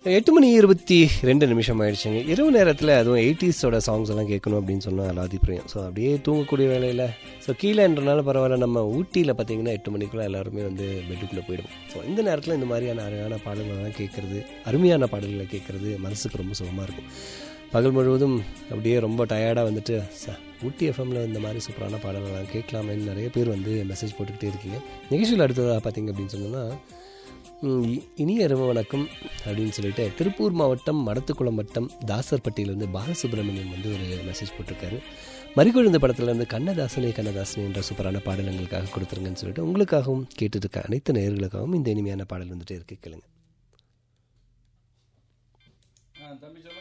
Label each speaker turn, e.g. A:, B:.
A: எட்டு மணி இருபத்தி ரெண்டு நிமிஷம் ஆயிடுச்சுங்க இரவு நேரத்தில் அதுவும் எயிட்டிஸோட சாங்ஸ் எல்லாம் கேட்கணும் அப்படின்னு சொன்னால் அலாதி பிரியம் ஸோ அப்படியே தூங்கக்கூடிய வேலையில் ஸோ கீழேன்றனால பரவாயில்ல நம்ம ஊட்டியில் பார்த்தீங்கன்னா எட்டு மணிக்குள்ளே எல்லாருமே வந்து பெட்டுக்குள்ளே போயிடுவோம் ஸோ இந்த நேரத்தில் இந்த மாதிரியான அழகான பாடல்கள்லாம் கேட்குறது அருமையான பாடல்களை கேட்குறது மனசுக்கு ரொம்ப சுகமாக இருக்கும் பகல் முழுவதும் அப்படியே ரொம்ப டயர்டாக வந்துட்டு ச ஊட்டி எஃப்எம்மில் இந்த மாதிரி சூப்பரான பாடல்கள்லாம் கேட்கலாமேன்னு நிறைய பேர் வந்து மெசேஜ் போட்டுக்கிட்டே இருக்கீங்க நிகழ்ச்சியில் அடுத்ததாக பார்த்தீங்க அப்படின்னு சொன்னோன்னா ம், இ- இனிய இரவு வணக்கம் அப்படின்னு சொல்லிட்டு திருப்பூர் மாவட்டம் மடத்துக்குளம் வட்டம் தாசர்பட்டியிலேருந்து பாலசுப்ரமணியன் வந்து ஒரு மெசேஜ் போட்டிருக்காரு மறிகொழுந்த படத்துல இருந்து கண்ணதாசனே கண்ணதாசனே என்ற சூப்பரான பாடல் எங்களுக்காக கொடுத்துருங்கன்னு சொல்லிட்டு உங்களுக்காகவும் கேட்டுட்டு இருக்க அனைத்து நேயர்களுக்காகவும் இந்த இனிமையான பாடல் வந்துட்டு இருக்கு கேளுங்க
B: ஆ, தம்பி சொல்லுங்க